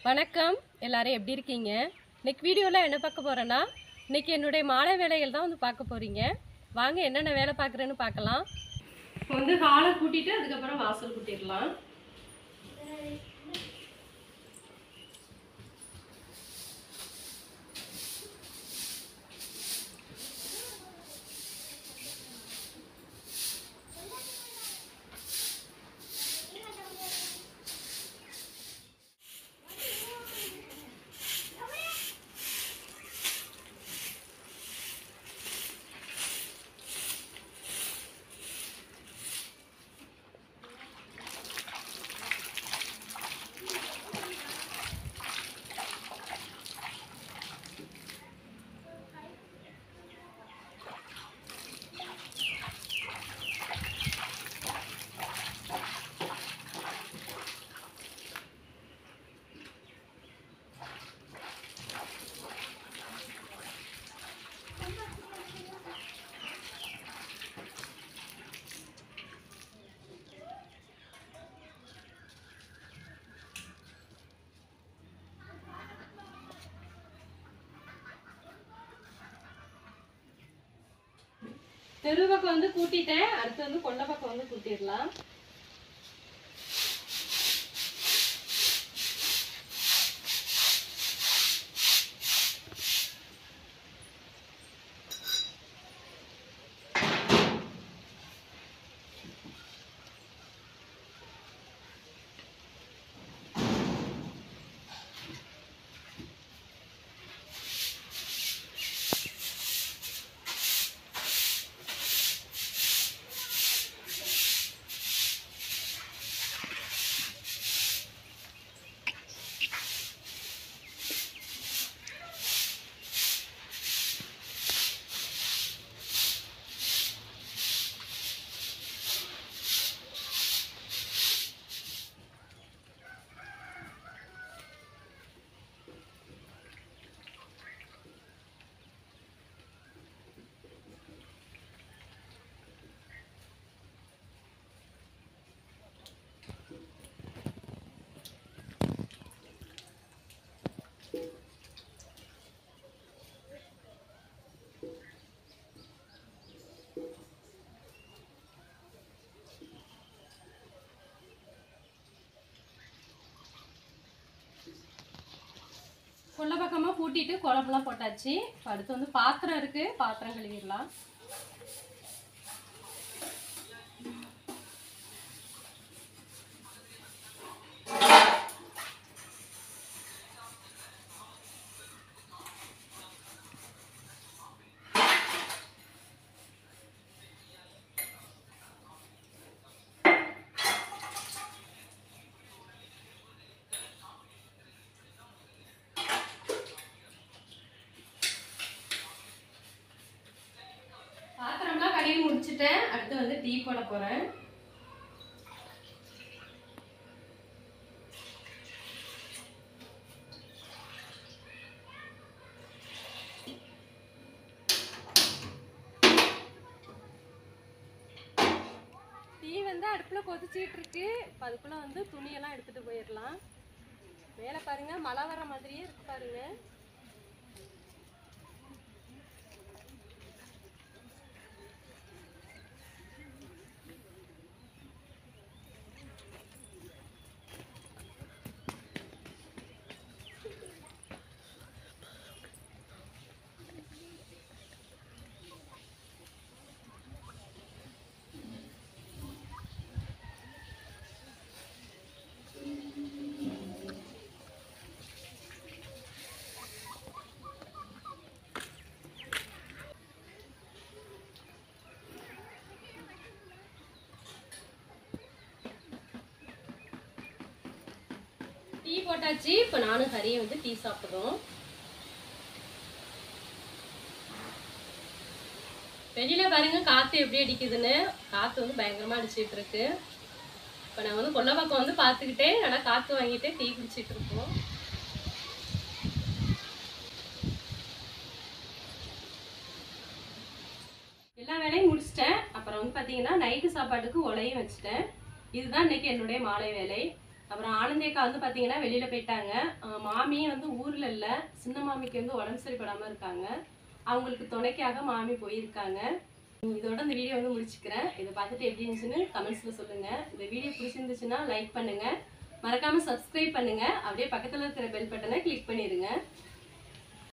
வணக்கம் எல்லாரும் எப்படி இருக்கீங்க இன்னைக்கு வீடியோவில் என்ன பார்க்க போகிறேன்னா இன்னைக்கு என்னுடைய மாலை வேலைகள் தான் வந்து பார்க்க போகிறீங்க வாங்க என்னென்ன வேலை பார்க்குறேன்னு பார்க்கலாம் இப்போ வந்து ஹாலை கூட்டிட்டு அதுக்கப்புறம் வாசல் கூட்டிடலாம் தெரு பக்கம் வந்து கூட்டிட்டேன் அடுத்து வந்து கொல்லை பக்கம் வந்து கூட்டிடலாம் கொல்லை பக்கமாக கூட்டிட்டு குழம்புலாம் போட்டாச்சு இப்போ அடுத்து வந்து பாத்திரம் இருக்கு பாத்திரம் கழுவிடலாம் பாத்திரம்லாம் கழுவி முடிச்சிட்டேன் அடுத்து வந்து டீ போட போறேன் டீ வந்து அடுப்புல கொதிச்சிட்டு இருக்கு இப்ப அதுக்குள்ள வந்து துணியெல்லாம் எடுத்துட்டு போயிடலாம் மேலே பாருங்க மழை வர மாதிரியே இருக்கு பாருங்க டீ போட்டாச்சு இப்போ நானும் ஹரியை வந்து டீ சாப்பிட்றோம் வெளியில பாருங்க காத்து எப்படி அடிக்குதுன்னு காத்து வந்து பயங்கரமா அடிச்சிட்டு இருக்கு இப்போ நான் வந்து கொல்லை பக்கம் வந்து பார்த்துக்கிட்டே நல்லா காத்து வாங்கிட்டு டீ குடிச்சிட்டு இருக்கோம் எல்லா வேலையும் முடிச்சிட்டேன் அப்புறம் வந்து பார்த்தீங்கன்னா நைட்டு சாப்பாட்டுக்கு உலையும் வச்சுட்டேன் இதுதான் இன்னைக்கு என்னுடைய மாலை வேலை அப்புறம் ஆனந்தேக்கா வந்து பார்த்தீங்கன்னா வெளியில் போயிட்டாங்க அஹ் மாமியும் வந்து ஊரில் இல்லை சின்ன மாமிக்கு வந்து உடம்பு சரிப்படாமல் இருக்காங்க அவங்களுக்கு துணைக்காக மாமி போயிருக்காங்க இதோட இந்த வீடியோ வந்து முடிச்சுக்கிறேன் இதை பார்த்துட்டு எப்படி இருந்துச்சுன்னு கமெண்ட்ஸில் சொல்லுங்கள் இந்த வீடியோ பிடிச்சிருந்துச்சுன்னா லைக் பண்ணுங்கள் மறக்காமல் சப்ஸ்கிரைப் பண்ணுங்கள் அப்படியே பக்கத்தில் இருக்கிற பெல் பட்டனை கிளிக் பண்ணிடுங்க